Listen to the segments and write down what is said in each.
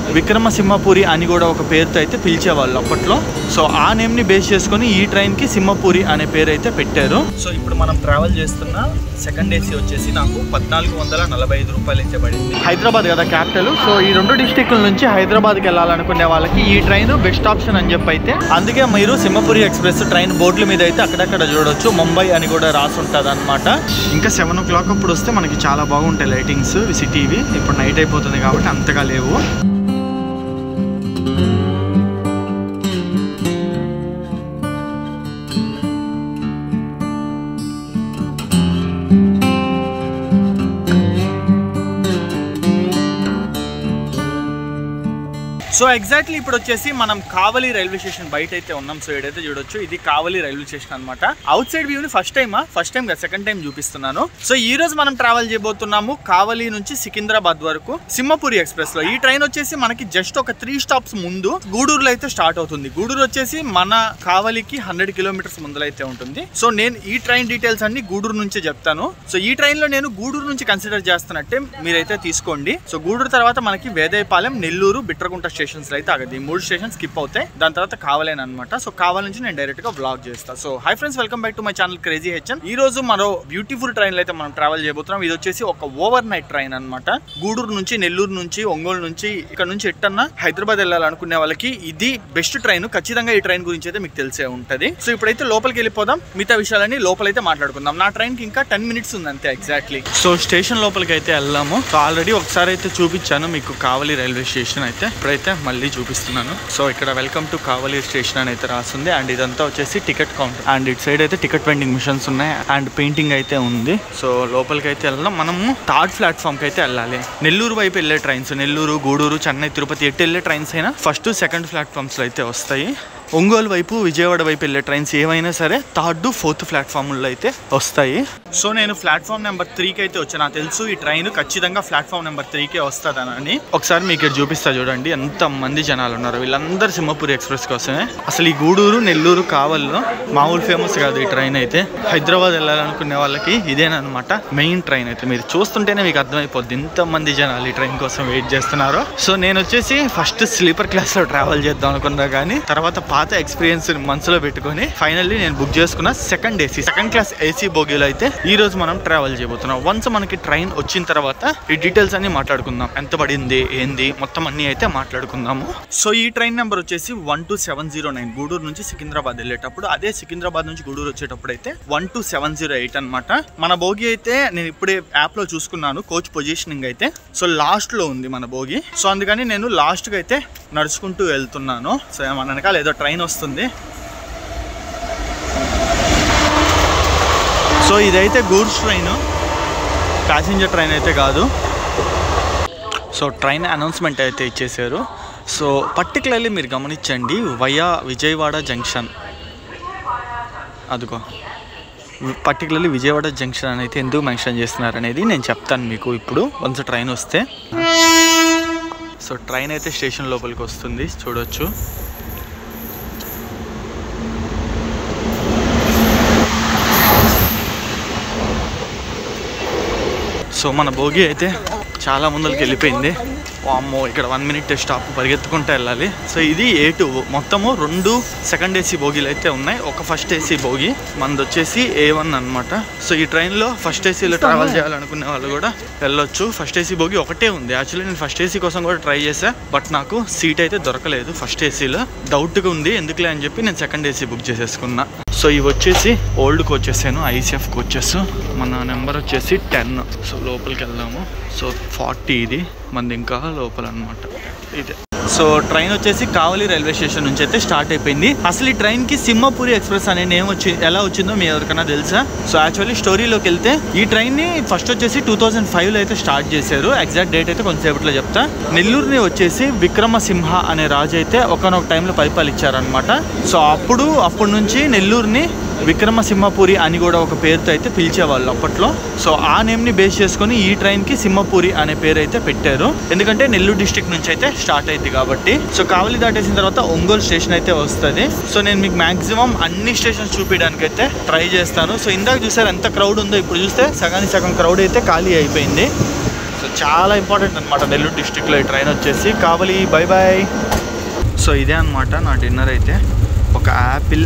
విక్రమసింహపురి అని కూడా ఒక పేరుతో అయితే పిలిచేవాళ్ళు అప్పట్లో సో ఆ నేమ్ని బేస్ చేసుకొని ఈ ట్రైన్కి సింహపురి అనే పేరు అయితే పెట్టారు సో ఇప్పుడు మనం ట్రావెల్ చేస్తున్న సెకండ్ ఏసీ వచ్చేసి నాకు పద్నాలుగు వందల నలభై ఐదు రూపాయలు అయితే పడింది హైదరాబాద్ కదా క్యాపిటల్ సో ఈ రెండు డిస్టిక్ల నుంచి హైదరాబాద్కి వెళ్ళాలనుకునే వాళ్ళకి ఈ ట్రైన్ బెస్ట్ ఆప్షన్ అని చెప్పి అయితే అందుకే మీరు సింహపురి ఎక్స్ప్రెస్ ట్రైన్ బోర్డుల మీద అయితే అక్కడక్కడ చూడొచ్చు ముంబై అని కూడా రాసి ఉంటుంది అనమాట ఇంకా సెవెన్ ఓ క్లాక్ అప్పుడు వస్తే మనకి చాలా బాగుంటాయి లైటింగ్స్ సిటీవి ఇప్పుడు నైట్ అయిపోతుంది కాబట్టి అంతగా లేవు సో ఎగ్జాక్ట్లీ ఇప్పుడు వచ్చేసి మనం కావలి రైల్వే స్టేషన్ బయట అయితే ఉన్నాం సో ఏడైతే చూడొచ్చు ఇది కావలి రైల్వే స్టేషన్ అనమాట అవుట్ సైడ్ వ్యూని ఫస్ట్ టైమా ఫస్ట్ టైం కదా సెకండ్ టైం చూపిస్తున్నాను సో ఈ రోజు మనం ట్రావెల్ చేయబోతున్నాము కావలి నుంచి సికింద్రాబాద్ వరకు సింహపురి ఎక్స్ప్రెస్ లో ఈ ట్రైన్ వచ్చేసి మనకి జస్ట్ ఒక త్రీ స్టాప్స్ ముందు గూడూరులో అయితే స్టార్ట్ అవుతుంది గూడూరు వచ్చేసి మన కావలికి హండ్రెడ్ కిలోమీటర్స్ ముందర అయితే ఉంటుంది సో నేను ఈ ట్రైన్ డీటెయిల్స్ అన్ని గూడూరు నుంచే చెప్తాను సో ఈ ట్రైన్ లో నేను గూడూరు నుంచి కన్సిడర్ చేస్తున్నట్టే మీరైతే తీసుకోండి సో గూడూరు తర్వాత మనకి వేదేపాలెం నెల్లూరు బిట్రగుంట స్టేషన్స్ అయితే ఆగదు ఈ మూడు స్టేషన్ స్కిప్ అవుతాయి దాని తర్వాత కావాలని అనమాట సో కావాలి నుంచి నేను డైరెక్ట్ గా బ్లాగ్ చేస్తాను so hi friends welcome back to my channel crazy HN ఈ రోజు మరో బ్యూటిఫుల్ ట్రైన్ అయితే మనం ట్రావెల్ చేయబోతున్నాం ఇది వచ్చేసి ఒక ఓవర్ నైట్ ట్రైన్ అనమాట గూడూరు నుంచి నెల్లూరు నుంచి ఒంగోలు నుంచి ఇక్కడ నుంచి ఎట్టన్నా హైదరాబాద్ వెళ్ళాలనుకునే వాళ్ళకి ఇది బెస్ట్ ట్రైన్ ఖచ్చితంగా ఈ ట్రైన్ గురించి అయితే మీకు తెలిసే ఉంటది సో ఇప్పుడైతే లోపలికి వెళ్ళిపోదాం మిగతా విషయాలన్నీ లోపలైతే మాట్లాడుకుందాం నా ట్రైన్ కి ఇంకా టెన్ మినిట్స్ ఉంది అంతే ఎగ్జాక్ట్లీ సో స్టేషన్ లోపలికి అయితే వెళ్దాము సో ఆల్రెడీ ఒకసారి అయితే చూపించాను మీకు కావలి రైల్వే స్టేషన్ అయితే ఇప్పుడైతే మళ్ళీ చూపిస్తున్నాను సో ఇక్కడ వెల్కమ్ టు కావలి స్టేషన్ అని అయితే రాస్తుంది అండ్ ఇదంతా వచ్చేసి టికెట్ కౌంటర్ అండ్ ఇటు సైడ్ అయితే టికెట్ వెండింగ్ మిషన్స్ ఉన్నాయి అండ్ పెయింటింగ్ అయితే ఉంది సో లోపలికి అయితే వెళ్దాం మనము థర్డ్ ప్లాట్ఫామ్ కి అయితే వెళ్ళాలి నెల్లూరు వైపు వెళ్ళే ట్రైన్స్ నెల్లూరు గూడూరు చెన్నై తిరుపతి ఎటు వెళ్ళే ట్రైన్స్ అయినా ఫస్ట్ సెకండ్ ప్లాట్ఫామ్స్ లో అయితే వస్తాయి ఒంగోలు వైపు విజయవాడ వైపు వెళ్ళే ట్రైన్స్ ఏమైనా సరే థర్డ్ ఫోర్త్ ప్లాట్ఫామ్లో అయితే వస్తాయి సో నేను ప్లాట్ఫామ్ నెంబర్ త్రీకి అయితే వచ్చాను నాకు తెలుసు ఈ ట్రైన్ ఖచ్చితంగా ప్లాట్ఫామ్ నెంబర్ త్రీకే వస్తుందని ఒకసారి మీకు ఇక్కడ చూపిస్తా చూడండి ఎంత మంది జనాలు ఉన్నారు వీళ్ళందరూ సింహపురి ఎక్స్ప్రెస్ కోసమే అసలు ఈ గూడూరు నెల్లూరు కావల్లో మామూలు ఫేమస్ కాదు ఈ ట్రైన్ అయితే హైదరాబాద్ వెళ్ళాలనుకునే వాళ్ళకి ఇదేనమాట మెయిన్ ట్రైన్ అయితే మీరు చూస్తుంటేనే మీకు అర్థమైపోద్ది ఇంత మంది జనాలు ఈ ట్రైన్ కోసం వెయిట్ చేస్తున్నారు సో నేను వచ్చేసి ఫస్ట్ స్లీపర్ క్లాస్ లో ట్రావెల్ చేద్దాం అనుకున్నా కానీ తర్వాత పాత ఎక్స్పీరియన్స్ మనసులో పెట్టుకొని ఫైనల్లీ నేను బుక్ చేసుకున్న second AC second class AC బోగీలో అయితే ఈ రోజు మనం ట్రావెల్ చేయబోతున్నాం వన్స్ మనకి ట్రైన్ వచ్చిన తర్వాత ఈ డీటెయిల్స్ అన్ని మాట్లాడుకుందాం ఎంత పడింది ఏంది మొత్తం అన్ని అయితే మాట్లాడుకుందాము సో ఈ ట్రైన్ నెంబర్ వచ్చేసి one two seven zero nine Gudur నుంచి సికింద్రాబాద్ వెళ్ళేటప్పుడు అదే సికింద్రాబాద్ నుంచి గూడూరు వచ్చేటప్పుడు అయితే one two seven zero eight అనమాట మన బోగి అయితే నేను ఇప్పుడే యాప్ లో చూసుకున్నాను కోచ్ పొజిషనింగ్ అయితే సో లాస్ట్ లో ఉంది మన బోగి సో అందుకని నేను లాస్ట్ గా అయితే నడుచుకుంటూ వెళ్తున్నాను సో మన వెనకాల ఏదో ట్రైన్ వస్తుంది సో ఇదైతే గూడ్స్ ట్రైన్ ప్యాసింజర్ ట్రైన్ అయితే కాదు సో ట్రైన్ అనౌన్స్మెంట్ అయితే ఇచ్చేసారు సో పర్టికులర్లీ మీరు గమనించండి వయా విజయవాడ జంక్షన్ అదిగో పర్టికులర్లీ విజయవాడ జంక్షన్ అని అయితే ఎందుకు మెన్షన్ చేస్తున్నారు అనేది నేను చెప్తాను మీకు ఇప్పుడు వన్స్ ట్రైన్ వస్తే సో ట్రైన్ అయితే స్టేషన్ లోపలికి వస్తుంది చూడొచ్చు సో మన భోగి అయితే చాలా ముందరికి వెళ్ళిపోయింది అమ్మో ఇక్కడ వన్ మినిట్ స్టాప్ పరిగెత్తుకుంటూ వెళ్ళాలి సో ఇది ఏ టూ మొత్తము రెండు సెకండ్ ఏసీ బోగీలు అయితే ఉన్నాయి ఒక ఫస్ట్ ఏసీ బోగి మనది వచ్చేసి ఏ వన్ అనమాట సో ఈ ట్రైన్లో ఫస్ట్ ఏసీలో ట్రావెల్ చేయాలనుకునే వాళ్ళు కూడా వెళ్ళొచ్చు ఫస్ట్ ఏసీ బోగి ఒకటే ఉంది యాక్చువల్లీ నేను ఫస్ట్ ఏసీ కోసం కూడా ట్రై చేశా బట్ నాకు సీట్ అయితే దొరకలేదు ఫస్ట్ ఏసీలో డౌట్గా ఉంది ఎందుకులే అని చెప్పి నేను సెకండ్ ఏసీ బుక్ చేసేసుకున్నా సో ఇవి వచ్చేసి ఓల్డ్ కోచెస్ ఐసీఎఫ్ కోచెస్ మన నెంబర్ వచ్చేసి టెన్ సో లోపలికి వెళ్దాము సో ఫార్టీ ఇది మంది ఇంకా లోపల అనమాట ఇదే సో ట్రైన్ వచ్చేసి కావలి రైల్వే స్టేషన్ నుంచి అయితే స్టార్ట్ అయిపోయింది అసలు ఈ ట్రైన్ కి సింహపురి ఎక్స్ప్రెస్ అనే నేమ్ వచ్చి ఎలా వచ్చిందో మీ ఎవరికైనా తెలుసా సో యాక్చువల్లీ స్టోరీలోకి వెళ్తే ఈ ట్రైన్ ని ఫస్ట్ వచ్చేసి టూ థౌసండ్ ఫైవ్ లో అయితే స్టార్ట్ చేశారు ఎగ్జాక్ట్ డేట్ అయితే కొంతసేపట్లో చెప్తా నెల్లూరుని వచ్చేసి విక్రమసింహ అనే రాజు అయితే ఒకనొక టైంలో పరిపాలించారనమాట సో అప్పుడు అప్పటి నుంచి నెల్లూరుని విక్రమసింహపురి అని కూడా ఒక పేరుతో అయితే పిలిచేవాళ్ళు అప్పట్లో సో ఆ నేమ్ని బేస్ చేసుకొని ఈ ట్రైన్కి సింహపురి అనే పేరు అయితే పెట్టారు ఎందుకంటే నెల్లూరు డిస్ట్రిక్ట్ నుంచి అయితే స్టార్ట్ అయింది కాబట్టి సో కావలి దాటేసిన తర్వాత ఒంగోలు స్టేషన్ అయితే వస్తుంది సో నేను మీకు మాక్సిమం అన్ని స్టేషన్స్ చూపించడానికి అయితే ట్రై చేస్తాను సో ఇందాక చూసారు ఎంత క్రౌడ్ ఉందో ఇప్పుడు చూస్తే సగానికి సగం క్రౌడ్ అయితే ఖాళీ అయిపోయింది సో చాలా ఇంపార్టెంట్ అనమాట నెల్లూరు డిస్టిక్లో ఈ ట్రైన్ వచ్చేసి కావలి బై బాయ్ సో ఇదే అనమాట నా డిన్నర్ అయితే ఒక యాపిల్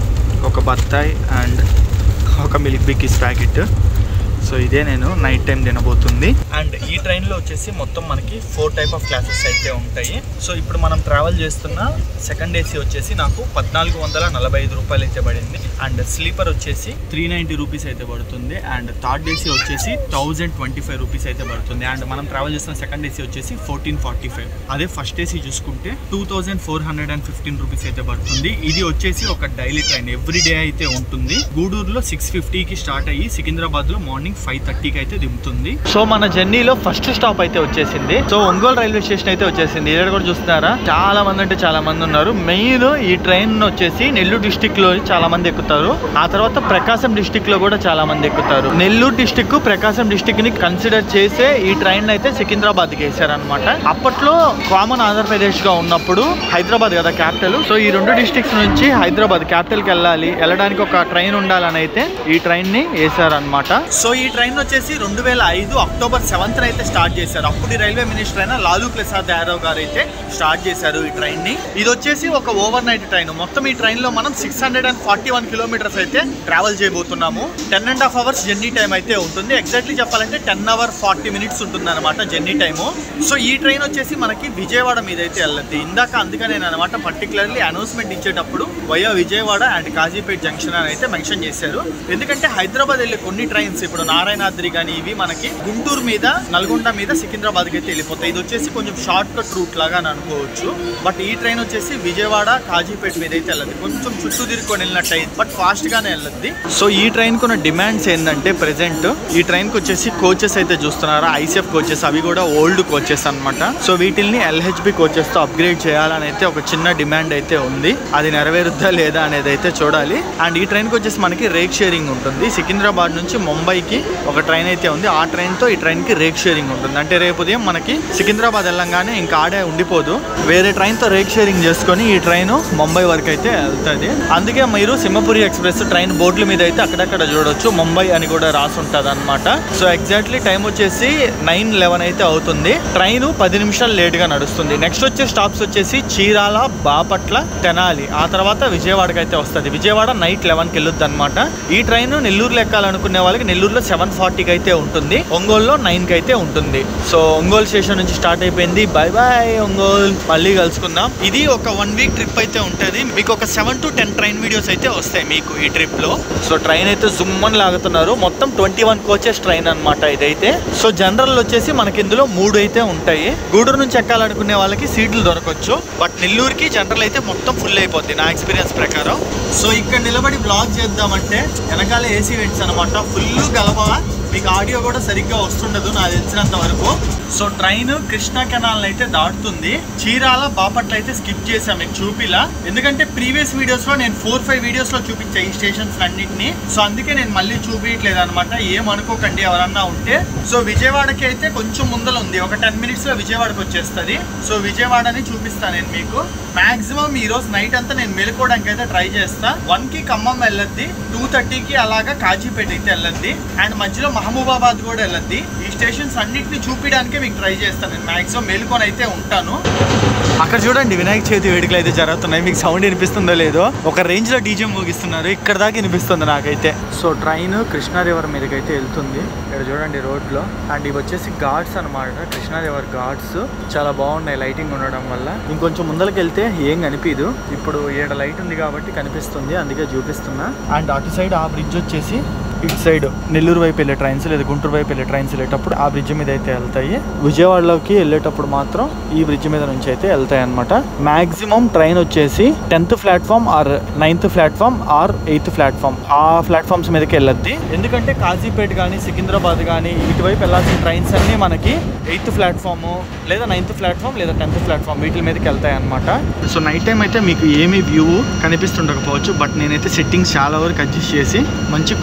ఒక బత్తాయి అండ్ ఒక మిల్క్ బిక్కీస్ ప్యాకెట్ సో ఇదే నేను నైట్ టైం తినబోతుంది అండ్ ఈ ట్రైన్లో వచ్చేసి మొత్తం మనకి ఫోర్ టైప్ ఆఫ్ క్లాసెస్ అయితే ఉంటాయి సో ఇప్పుడు మనం ట్రావెల్ చేస్తున్న సెకండ్ ఏసీ వచ్చేసి నాకు పద్నాలుగు వందల నలభై ఐదు రూపాయలు అయితే పడింది అండ్ స్లీపర్ వచ్చేసి త్రీ నైంటీ రూపీస్ అయితే పడుతుంది అండ్ థర్డ్ ఏసీ వచ్చేసి థౌజండ్ ట్వంటీ ఫైవ్ రూపీస్ అయితే పడుతుంది అండ్ మనం ట్రావెల్ చేస్తున్న సెకండ్ ఏసీ వచ్చేసి ఫోర్టీన్ ఫార్టీ ఫైవ్ అదే ఫస్ట్ ఏసీ చూసుకుంటే two thousand four hundred and fifteen rupees అయితే పడుతుంది ఇది వచ్చేసి ఒక డైలీ ట్రైన్ ఎవ్రీ డే అయితే ఉంటుంది గూడూరులో సిక్స్ ఫిఫ్టీకి స్టార్ట్ అయ్యి సికింద్రాబాద్ లో మార్నింగ్ ఫైవ్ థర్టీకి అయితే దింపుతుంది సో మన జర్నీలో ఫస్ట్ స్టాప్ అయితే వచ్చేసింది సో ఒంగోలు రైల్వే స్టేషన్ అయితే వచ్చేసింది ఇక్కడ కూడా చూస్తున్నారా చాలా మంది అంటే చాలా మంది ఉన్నారు మెయిన్ ఈ ట్రైన్ వచ్చేసి నెల్లూరు డిస్టిక్ లో చాలా మంది ఎక్కుతారు ఆ తర్వాత ప్రకాశం డిస్టిక్ లో కూడా చాలా మంది ఎక్కుతారు నెల్లూరు డిస్టిక్ ప్రకాశం డిస్టిక్ ని కన్సిడర్ చేసే ఈ ట్రైన్ అయితే సికింద్రాబాద్ కి వేసారనమాట అప్పట్లో కామన్ ఆంధ్రప్రదేశ్ గా ఉన్నప్పుడు హైదరాబాద్ కదా క్యాపిటల్ సో ఈ రెండు డిస్టిక్స్ నుంచి హైదరాబాద్ క్యాపిటల్ కి వెళ్ళాలి వెళ్ళడానికి ఒక ట్రైన్ ఉండాలని అయితే ఈ ట్రైన్ ని వేసారనమాట సో ఈ ట్రైన్ వచ్చేసి రెండు వేల ఐదు అక్టోబర్ సెవెంత్ అయితే స్టార్ట్ చేశారు అప్పుడు లాలూ మినిస్టర్ అయిన లాలూ ప్రసాద్ యాదవ్ గారు అయితే స్టార్ట్ చేశారు ఈ ట్రైన్ ని ఇది వచ్చేసి ఒక ఓవర్ నైట్ ట్రైన్ మొత్తం ఈ ట్రైన్ లో మనం six hundred and forty one kilometres అయితే ట్రావెల్ చేయబోతున్నాము ten and half hours journey time అయితే ఉంటుంది ఎగ్జాక్ట్లీ చెప్పాలంటే టెన్ అవర్ ఫార్టీ మినిట్స్ ఉంటుంది అనమాట జర్నీ టైము సో ఈ ట్రైన్ వచ్చేసి మనకి విజయవాడ మీద అయితే వెళ్ళద్ది ఇందాక అందుకనే అనమాట పర్టికులర్లీ అనౌన్స్మెంట్ ఇచ్చేటప్పుడు via Vijayawada and Kazipet junction అని అయితే మెన్షన్ చేశారు ఎందుకంటే హైదరాబాద్ వెళ్ళే కొన్ని ట్రైన్స్ ఇప్పుడు నారాయణాద్రి కానీ ఇవి మనకి గుంటూరు మీద నల్గొండ మీద సికింద్రాబాద్కి అయితే వెళ్ళిపోతాయి ఇది వచ్చేసి కొంచెం షార్ట్ కట్ రూట్ లాగా అని అనుకోవచ్చు బట్ ఈ ట్రైన్ వచ్చేసి విజయవాడ కాజీపేట మీద అయితే వెళ్ళదు కొంచెం చుట్టూ తిరుక్కొని వెళ్ళినట్టు అయింది బట్ ఫాస్ట్ గానే వెళ్ళద్ది సో ఈ ట్రైన్ కున్న డిమాండ్స్ ఏంటంటే ప్రెసెంట్ ఈ ట్రైన్ కి వచ్చేసి కోచెస్ అయితే చూస్తున్నారా ఐసీఎఫ్ కోచెస్ అవి కూడా ఓల్డ్ కోచెస్ అన్నమాట సో వీటిల్ని ఎల్హెచ్బి కోచెస్ తో అప్గ్రేడ్ చేయాలని అయితే ఒక చిన్న డిమాండ్ అయితే ఉంది అది నెరవేరుద్దా లేదా అనేది అయితే చూడాలి అండ్ ఈ ట్రైన్ కి వచ్చేసి మనకి రేక్ షేరింగ్ ఉంటుంది సికింద్రాబాద్ నుంచి ముంబైకి ఒక ట్రైన్ అయితే ఉంది ఆ ట్రైన్ తో ఈ ట్రైన్ కి రేక్ షేరింగ్ ఉంటుంది అంటే రేపు ఉదయం మనకి సికింద్రాబాద్ వెళ్ళంగానే ఇంకా ఆడే ఉండిపోదు వేరే ట్రైన్ తో రేక్ షేరింగ్ చేసుకొని ఈ ట్రైన్ ముంబై వరకు అయితే వెళ్తుంది అందుకే మీరు సింహపురి ఎక్స్ప్రెస్ ట్రైన్ బోర్డుల మీద అయితే అక్కడక్కడ చూడొచ్చు ముంబై అని కూడా రాసి ఉంటుంది అనమాట సో ఎగ్జాక్ట్లీ టైం వచ్చేసి నైన్ లెవెన్ అయితే అవుతుంది ట్రైన్ పది నిమిషాలు లేట్ గా నడుస్తుంది నెక్స్ట్ వచ్చే స్టాప్స్ వచ్చేసి చీరాల బాపట్ల తెనాలి ఆ తర్వాత విజయవాడకి అయితే వస్తుంది విజయవాడ నైట్ లెవెన్కి వెళ్ళొద్దు అనమాట ఈ ట్రైన్ నెల్లూరు ఎక్కాలనుకునే వాళ్ళకి నెల్లూరులో సెవెన్ ఫార్టీకి అయితే ఉంటుంది ఒంగోలులో నైన్ కి అయితే ఉంటుంది సో ఒంగోలు స్టేషన్ నుంచి స్టార్ట్ అయిపోయింది బై బాయ్ ఒంగోలు మళ్ళీ కలుసుకుందాం ఇది ఒక వన్ వీక్ ట్రిప్ అయితే ఉంటుంది మీకు ఒక seven to ten train videos అయితే వస్తాయి మీకు ఈ ట్రిప్ లో సో ట్రైన్ అయితే జుమ్ అని లాగుతున్నారు మొత్తం ట్వంటీ వన్ కోచెస్ ట్రైన్ అనమాట ఇదైతే సో జనరల్ వచ్చేసి మనకి ఇందులో మూడు అయితే ఉంటాయి గూడూరు నుంచి ఎక్కాలనుకునే వాళ్ళకి సీట్లు దొరకవచ్చు బట్ నెల్లూరుకి జనరల్ అయితే మొత్తం ఫుల్ అయిపోద్ది నా ఎక్స్పీరియన్స్ ప్రకారం సో ఇక్కడ నిలబడి బ్లాగ్ చేద్దామంటే వెనకాల ఏసీ వెంట్స్ అనమాట ఫుల్ గలప మీకు ఆడియో కూడా సరిగ్గా వస్తుండదు నాకు తెలిసినంత వరకు సో ట్రైన్ కృష్ణా కెనాల్ అయితే దాటుతుంది చీరాల బాపట్ల అయితే స్కిప్ చేసాం మీకు చూపిలా ఎందుకంటే ప్రీవియస్ వీడియోస్ లో నేను ఫోర్ ఫైవ్ వీడియోస్ లో చూపించా ఈ స్టేషన్స్ అన్నింటిని సో అందుకే నేను మళ్ళీ చూపించట్లేదు అనమాట ఏమనుకోకండి ఎవరన్నా ఉంటే సో విజయవాడకి అయితే కొంచెం ముందర ఉంది ఒక టెన్ మినిట్స్ లో విజయవాడకి వచ్చేస్తుంది సో విజయవాడని చూపిస్తాను నేను మీకు మాక్సిమం ఈ రోజు నైట్ అంతా నేను మెలుకోవడానికి అయితే ట్రై చేస్తా వన్ కి ఖమ్మం వెళ్ళద్ది టూ థర్టీకి అలాగా కాజీపేట అయితే వెళ్ళద్ది అండ్ మధ్యలో మహబూబాబాద్ కూడా వెళ్ళద్ది ఈ స్టేషన్స్ అన్నిటిని చూపించడానికే మీకు ట్రై చేస్తాను నేను మాక్సిమం మేలుకొని అయితే ఉంటాను అక్కడ చూడండి వినాయక చవితి వేడుకలు అయితే జరుగుతున్నాయి మీకు సౌండ్ వినిపిస్తుందో లేదో ఒక రేంజ్ లో డీజే మోగిస్తున్నారు ఇక్కడ దాకా వినిపిస్తుంది నాకైతే సో ట్రైన్ కృష్ణా రివర్ మీదకి అయితే వెళ్తుంది ఇక్కడ చూడండి రోడ్ లో అండ్ ఇవి వచ్చేసి ఘాట్స్ అనమాట కృష్ణా రివర్ ఘాట్స్ చాలా బాగున్నాయి లైటింగ్ ఉండడం వల్ల ఇంకొంచెం ముందరికి వెళ్తే ఏం కనిపించదు ఇప్పుడు ఏడ లైట్ ఉంది కాబట్టి కనిపిస్తుంది అందుకే చూపిస్తున్నా అండ్ అటు సైడ్ ఆ బ్రిడ్జ్ వచ్చేసి ఇటు సైడ్ నెల్లూరు వైపు వెళ్ళే ట్రైన్స్ లేదా గుంటూరు వైపు వెళ్ళే ట్రైన్స్ వెళ్ళేటప్పుడు ఆ బ్రిడ్జ్ మీద అయితే వెళ్తాయి విజయవాడలోకి వెళ్ళేటప్పుడు మాత్రం ఈ బ్రిడ్జ్ మీద నుంచి అయితే వెళ్తాయి అనమాట మాక్సిమం ట్రైన్ వచ్చేసి tenth platform or ninth platform or eighth platform ఆ ప్లాట్ఫామ్స్ మీదకి వెళ్ళొద్ది ఎందుకంటే కాజీపేట కానీ సికింద్రాబాద్ కానీ ఇటువైపు వెళ్ళాల్సిన ట్రైన్స్ అన్ని మనకి ఎయిత్ ప్లాట్ఫామ్ లేదా నైన్త్ ప్లాట్ఫామ్ లేదా టెన్త్ ప్లాట్ఫామ్ వీటి మీదకి వెళ్తాయి అనమాట సో నైట్ టైం అయితే మీకు ఏమీ వ్యూ కనిపిస్తుండకపోవచ్చు బట్ నేనైతే సెట్టింగ్స్ చాలా వరకు అడ్జస్ట్ చేసి మంచి క్వాలిటీతో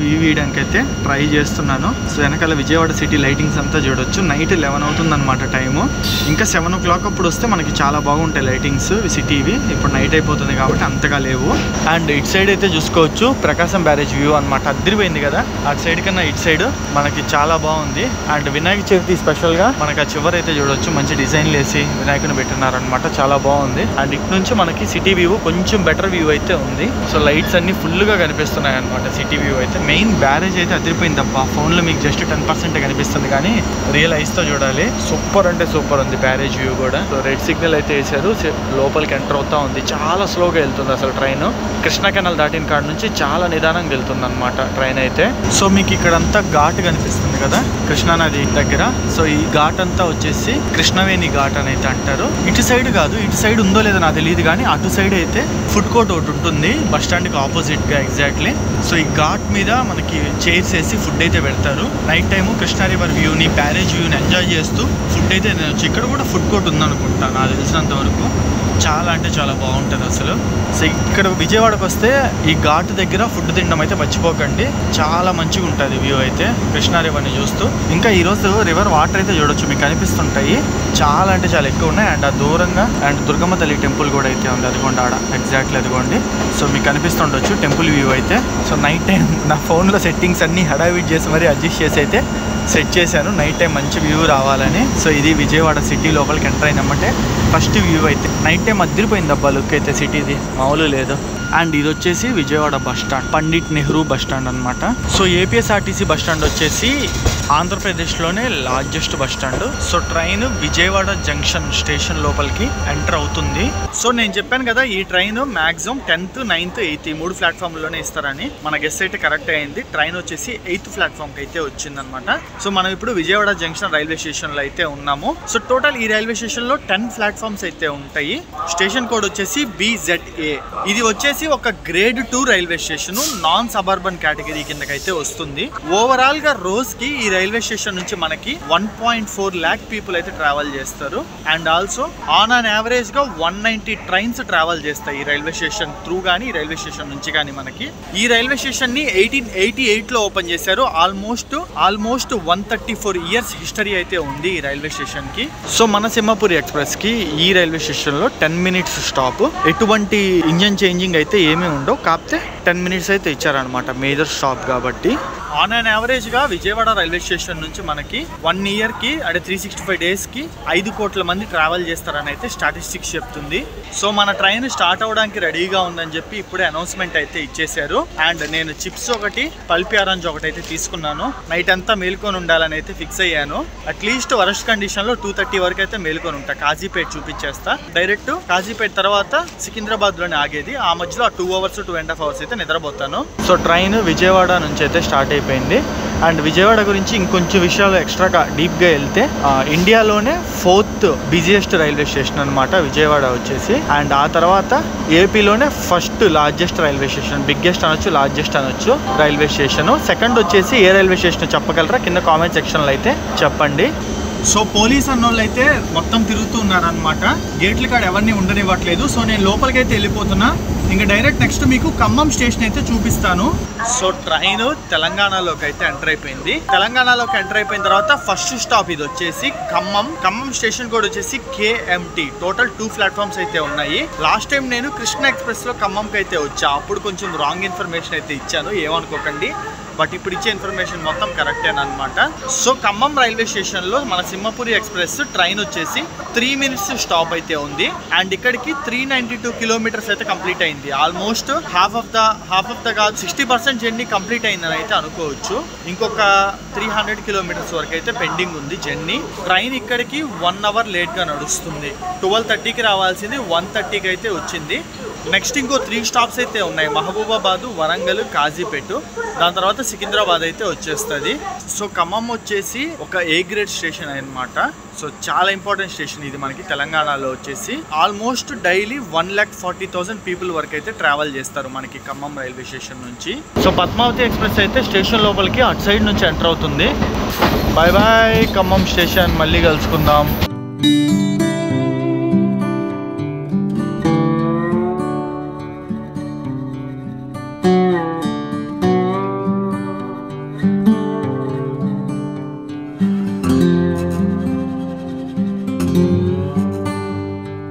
వ్యూ వేయడానికి అయితే ట్రై చేస్తున్నాను సో వెనకాల విజయవాడ సిటీ లైటింగ్స్ అంతా చూడొచ్చు నైట్ లెవెన్ అవుతుంది అనమాట టైము ఇంకా సెవెన్ ఓ క్లాక్ అప్పుడు వస్తే మనకి చాలా బాగుంటాయి లైటింగ్స్ సిటీవి ఇప్పుడు నైట్ అయిపోతుంది కాబట్టి అంతగా లేవు అండ్ ఇటు సైడ్ అయితే చూసుకోవచ్చు ప్రకాశం బ్యారేజ్ వ్యూ అనమాట అద్దరిపోయింది కదా అటు సైడ్ కన్నా ఇటు సైడ్ మనకి చాలా బాగుంది అండ్ వినాయక చవితి స్పెషల్ గా మనకి ఆ చివరి అయితే చూడొచ్చు మంచి డిజైన్లు వేసి వినాయకుని పెట్టినారనమాట చాలా బాగుంది అండ్ ఇటు నుంచి మనకి సిటీ వ్యూ కొంచెం బెటర్ వ్యూ అయితే ఉంది సో లైట్స్ అన్ని ఫుల్ గా కనిపిస్తున్నాయి అనమాట సిటీ వ్యూ అయితే మెయిన్ బ్యారేజ్ అయితే అదిరిపోయింది తప్ప ఫోన్ లో మీకు జస్ట్ టెన్ పర్సెంట్ కనిపిస్తుంది కానీ రియల్ ఐస్ తో చూడాలి సూపర్ అంటే సూపర్ ఉంది బ్యారేజ్ వ్యూ కూడా సో రెడ్ సిగ్నల్ అయితే వేసారు సి- లోపలికి ఎంటర్ అవుతా ఉంది చాలా స్లోగా వెళ్తుంది అసలు ట్రైన్ కృష్ణా కెనాల్ దాటిన కాడ నుంచి చాలా నిదానంగా వెళ్తుంది అనమాట ట్రైన్ అయితే సో మీకు ఇక్కడ అంతా ఘాట్ కనిపిస్తుంది కదా కృష్ణా నది దగ్గర సో ఈ ఘాట్ అంతా వచ్చేసి కృష్ణవేణి ఘాట్ అని అయితే అంటారు ఇటు సైడ్ కాదు ఇటు సైడ్ ఉందో లేదో నాకు తెలియదు కానీ అటు సైడ్ అయితే ఫుడ్ కోర్ట్ ఒకటి ఉంటుంది బస్ స్టాండ్ కి ఆపోజిట్ గా ఎగ్జాక్ట్లీ సో ఈ ఘాట్ మీద మనకి చైర్స్ వేసి ఫుడ్ అయితే పెడతారు నైట్ టైం కృష్ణా రివర్ వ్యూని బ్యారేజ్ వ్యూని ఎంజాయ్ చేస్తూ ఫుడ్ అయితే తినొచ్చు ఇక్కడ కూడా ఫుడ్ కోర్ట్ ఉందనుకుంటా నాకు తెలిసినంత వరకు చాలా అంటే చాలా బాగుంటుంది అసలు సో ఇక్కడ విజయవాడకు వస్తే ఈ ఘాట్ దగ్గర ఫుడ్ తినడం అయితే మర్చిపోకండి చాలా మంచిగా ఉంటుంది వ్యూ అయితే కృష్ణా రివర్ని చూస్తూ ఇంకా ఈరోజు రివర్ వాటర్ అయితే చూడొచ్చు మీకు కనిపిస్తుంటాయి చాలా అంటే చాలా ఎక్కువ ఉన్నాయి అండ్ ఆ దూరంగా అండ్ దుర్గమ్మ తల్లి టెంపుల్ కూడా అయితే ఉంది అదిగోండి ఆడ ఎగ్జాక్ట్లీ అదిగోండి సో మీకు కనిపిస్తుండొచ్చు టెంపుల్ వ్యూ అయితే సో నైట్ టైం నా ఫోన్లో సెట్టింగ్స్ అన్ని హడావిడ్ చేసి మరీ అడ్జస్ట్ చేసి అయితే సెట్ చేశాను నైట్ టైం మంచి వ్యూ రావాలని సో ఇది విజయవాడ సిటీ లోపలికి ఎంటర్ అయినామంటే ఫస్ట్ వ్యూ అయితే నైట్ టైం అద్దరిపోయింది అబ్బా లుక్ అయితే సిటీది మామూలు లేదు అండ్ ఇది వచ్చేసి Vijayawada bus stand Pandit Nehru bus stand అనమాట సో ఏపీఎస్ఆర్టీసీ బస్ స్టాండ్ వచ్చేసి ఆంధ్రప్రదేశ్లోనే largest bus stand so train Vijayawada junction station లోపలికి ఎంటర్ అవుతుంది సో నేను చెప్పాను కదా ఈ train maximum tenth ninth eighth ఈ మూడు ప్లాట్ఫామ్ లోనే ఇస్తారని మన గెస్ట్ అయితే కరెక్ట్ అయింది ట్రైన్ వచ్చేసి ఎయిత్ ప్లాట్ఫామ్ కి అయితే వచ్చిందనమాట సో మనం ఇప్పుడు విజయవాడ జంక్షన్ రైల్వే స్టేషన్ లో అయితే ఉన్నాము సో టోటల్ ఈ రైల్వే స్టేషన్ లో టెన్ ప్లాట్ఫామ్స్ అయితే ఉంటాయి స్టేషన్ కోడ్ వచ్చేసి బిజెడ్ఏ ఇది వచ్చేసి ఒక grade two railway station non suburban category కిందకైతే వస్తుంది ఓవరాల్ గా రోజు కి ఈ రైల్వే స్టేషన్ నుంచి మనకి one point four lakh people అయితే ట్రావెల్ చేస్తారు and also on an average గా వన్ నైన్టీ ట్రైన్స్ ట్రావెల్ చేస్తాయి ఈ రైల్వే స్టేషన్ త్రూ గానీ ఈ రైల్వే స్టేషన్ నుంచి కానీ మనకి ఈ రైల్వే స్టేషన్ ని ఎయిటీన్ ఎయిటీ ఎయిట్ లో ఓపెన్ చేశారు almost almost one thirty four years history అయితే ఉంది ఈ రైల్వే స్టేషన్ కి సో మన సింహపురి ఎక్స్ప్రెస్ కి ఈ రైల్వే స్టేషన్ లో టెన్ మినిట్స్ స్టాప్ ఎటువంటి ఇంజన్ చేంజింగ్ అయితే ఏమీ ఉండవు కాకపోతే టెన్ మినిట్స్ అయితే ఇచ్చారనమాట మేజర్ స్టాప్ కాబట్టి ఆన్ అన్ యావరేజ్ గా విజయవాడ రైల్వే స్టేషన్ నుంచి మనకి వన్ ఇయర్ కి అంటే త్రీ సిక్స్టీ ఫైవ్ డేస్ కి ఐదు కోట్ల మంది ట్రావెల్ చేస్తారని అయితే స్టాటిస్టిక్స్ చెప్తుంది సో మన ట్రైన్ స్టార్ట్ అవడానికి రెడీగా ఉందని చెప్పి ఇప్పుడే అనౌన్స్మెంట్ అయితే ఇచ్చేశారు అండ్ నేను చిప్స్ ఒకటి పల్పి ఆరెంజ్ ఒకటి అయితే తీసుకున్నాను నైట్ అంతా మేల్కొని ఉండాలని అయితే ఫిక్స్ అయ్యాను అట్లీస్ట్ వరస్ట్ కండిషన్ లో టూ థర్టీ వరకు అయితే మేల్కొని ఉంటా కాజీపేట్ చూపించేస్తా డైరెక్ట్ కాజీపేట్ తర్వాత సికింద్రాబాద్ లోనే ఆగేది ఆ మధ్యలో two hours two and half hours అయితే నిద్రపోతాను సో ట్రైన్ విజయవాడ నుంచి అయితే స్టార్ట్ అయిపోయింది అండ్ విజయవాడ గురించి ఇంకొంచెం విషయాలు ఎక్స్ట్రాగా డీప్గా వెళ్తే ఆ, ఇండియాలోనే ఫోర్త్ బిజియెస్ట్ రైల్వే స్టేషన్ అనమాట విజయవాడ వచ్చేసి అండ్ ఆ తర్వాత ఏపీలోనే first largest railway station biggest అనొచ్చు లార్జెస్ట్ అనొచ్చు రైల్వే స్టేషన్ సెకండ్ వచ్చేసి ఏ రైల్వే స్టేషన్ చెప్పగలరా కింద కామెంట్ సెక్షన్లో అయితే చెప్పండి సో పోలీస్ అన్నోళ్ళు అయితే మొత్తం తిరుగుతూ ఉన్నారనమాట గేట్ల కాడ ఎవరిని ఉండనివ్వట్లేదు సో నేను లోపలికి అయితే వెళ్ళిపోతున్నా ఇంకా డైరెక్ట్ నెక్స్ట్ మీకు ఖమ్మం స్టేషన్ అయితే చూపిస్తాను సో ట్రైన్ తెలంగాణలోకి అయితే ఎంటర్ అయిపోయింది తెలంగాణలోకి ఎంటర్ అయిపోయిన తర్వాత ఫస్ట్ స్టాప్ ఇది వచ్చేసి ఖమ్మం ఖమ్మం స్టేషన్ కూడా వచ్చేసి కేఎంటి టోటల్ టూ ప్లాట్ఫామ్స్ అయితే ఉన్నాయి లాస్ట్ టైం నేను కృష్ణ ఎక్స్ప్రెస్ లో ఖమ్మంకి అయితే వచ్చా అప్పుడు కొంచెం రాంగ్ ఇన్ఫర్మేషన్ అయితే ఇచ్చాను ఏమనుకోకండి బట్ ఇప్పుడు ఇచ్చే ఇన్ఫర్మేషన్ మొత్తం కరెక్టేనమాట సో ఖమ్మం రైల్వే స్టేషన్ లో మన సింహపురి ఎక్స్ప్రెస్ ట్రైన్ వచ్చేసి త్రీ మినిట్స్ స్టాప్ అయితే ఉంది అండ్ ఇక్కడికి త్రీ నైన్టీ టూ కిలోమీటర్స్ అయితే కంప్లీట్ అయింది almost half of the half of the కాదు సిక్స్టీ పర్సెంట్ జర్నీ కంప్లీట్ అయిందని అయితే అనుకోవచ్చు ఇంకొక త్రీ హండ్రెడ్ కిలోమీటర్స్ వరకు అయితే పెండింగ్ ఉంది జర్నీ ట్రైన్ ఇక్కడికి వన్ అవర్ లేట్ గా నడుస్తుంది ట్వెల్వ్ థర్టీకి రావాల్సింది వన్ థర్టీకి అయితే వచ్చింది నెక్స్ట్ ఇంకో త్రీ స్టాప్స్ అయితే ఉన్నాయి మహబూబాబాద్ వరంగల్ కాజీపేట దాని తర్వాత సికింద్రాబాద్ అయితే వచ్చేస్తుంది సో ఖమ్మం వచ్చేసి ఒక ఏ గ్రేడ్ స్టేషన్ అన్నమాట సో చాలా ఇంపార్టెంట్ స్టేషన్ ఇది మనకి తెలంగాణలో వచ్చేసి almost daily one lakh forty thousand people వరకు అయితే ట్రావెల్ చేస్తారు మనకి ఖమ్మం రైల్వే స్టేషన్ నుంచి సో పద్మావతి ఎక్స్ప్రెస్ అయితే స్టేషన్ లోపలికి అటు సైడ్ నుంచి ఎంటర్ అవుతుంది బాయ్ బాయ్ ఖమ్మం స్టేషన్ మళ్ళీ కలుసుకుందాం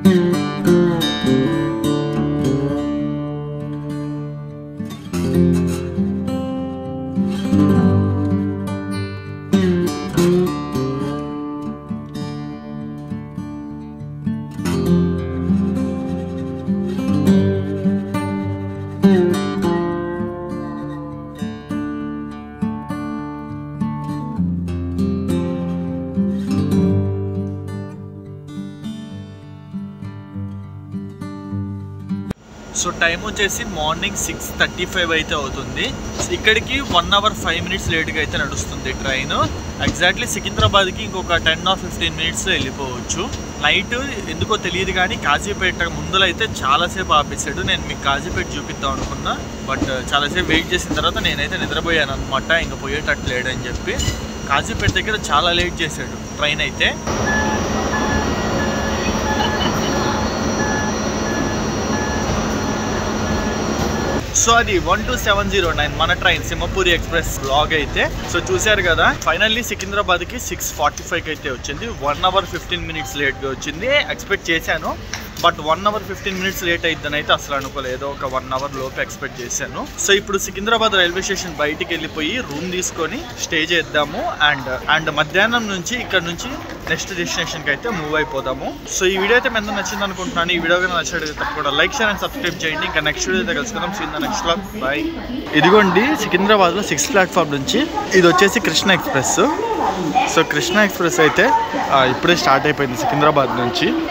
సో టైం వచ్చేసి మార్నింగ్ సిక్స్ థర్టీ ఫైవ్ అయితే అవుతుంది ఇక్కడికి వన్ అవర్ ఫైవ్ మినిట్స్ లేట్గా అయితే నడుస్తుంది ట్రైన్ ఎగ్జాక్ట్లీ సికింద్రాబాద్కి ఇంకొక టెన్ ఆర్ ఫిఫ్టీన్ మినిట్స్లో వెళ్ళిపోవచ్చు నైట్ ఎందుకో తెలియదు కానీ కాజీపేట ముందులో అయితే చాలాసేపు ఆపేసాడు నేను మీకు కాజీపేట చూపిద్దాం అనుకున్నా బట్ చాలాసేపు వెయిట్ చేసిన తర్వాత నేనైతే నిద్రపోయాను అనమాట ఇంకా పోయేటట్టు లేడని చెప్పి కాజీపేట దగ్గర చాలా లేట్ చేశాడు ట్రైన్ అయితే సో అది one two seven zero nine మన ట్రైన్ సింహపూరి ఎక్స్ప్రెస్ బ్లాగ్ అయితే సో చూశారు కదా ఫైనల్లీ సికింద్రాబాద్ కి సిక్స్ ఫార్టీ ఫైవ్ అయితే వచ్చింది one hour fifteen minutes late గా వచ్చింది ఎక్స్పెక్ట్ చేశాను but one hour fifteen minutes late అయిద్దని అయితే అసలు అనుకోలేదు ఒక వన్ అవర్ లోపు ఎక్స్పెక్ట్ చేశాను సో ఇప్పుడు సికింద్రాబాద్ రైల్వే స్టేషన్ బయటికి వెళ్ళిపోయి రూమ్ తీసుకొని స్టే చేద్దాము అండ్ అండ్ మధ్యాహ్నం నుంచి ఇక్కడ నుంచి నెక్స్ట్ డెస్టినేషన్ కి అయితే మూవ్ అయిపోదాము సో ఈ వీడియో అయితే మీ అందరూ నచ్చింది అనుకుంటున్నాను ఈ వీడియో కనుక నచ్చినట్లయితే తప్పకుండా లైక్ షేర్ అండ్ సబ్స్క్రైబ్ చేయండి ఇంకా నెక్స్ట్ వీడియో అయితే కలుసుకుందాం సీన్ నెక్స్ట్ బ్లాగ్ బాయ్ ఇదిగోండి సికింద్రాబాద్ లో సిక్స్త్ ప్లాట్ఫామ్ నుంచి ఇది వచ్చేసి Krishna express so Krishna express అయితే ఆ, ఇప్పుడే స్టార్ట్ అయిపోయింది సికింద్రాబాద్ నుంచి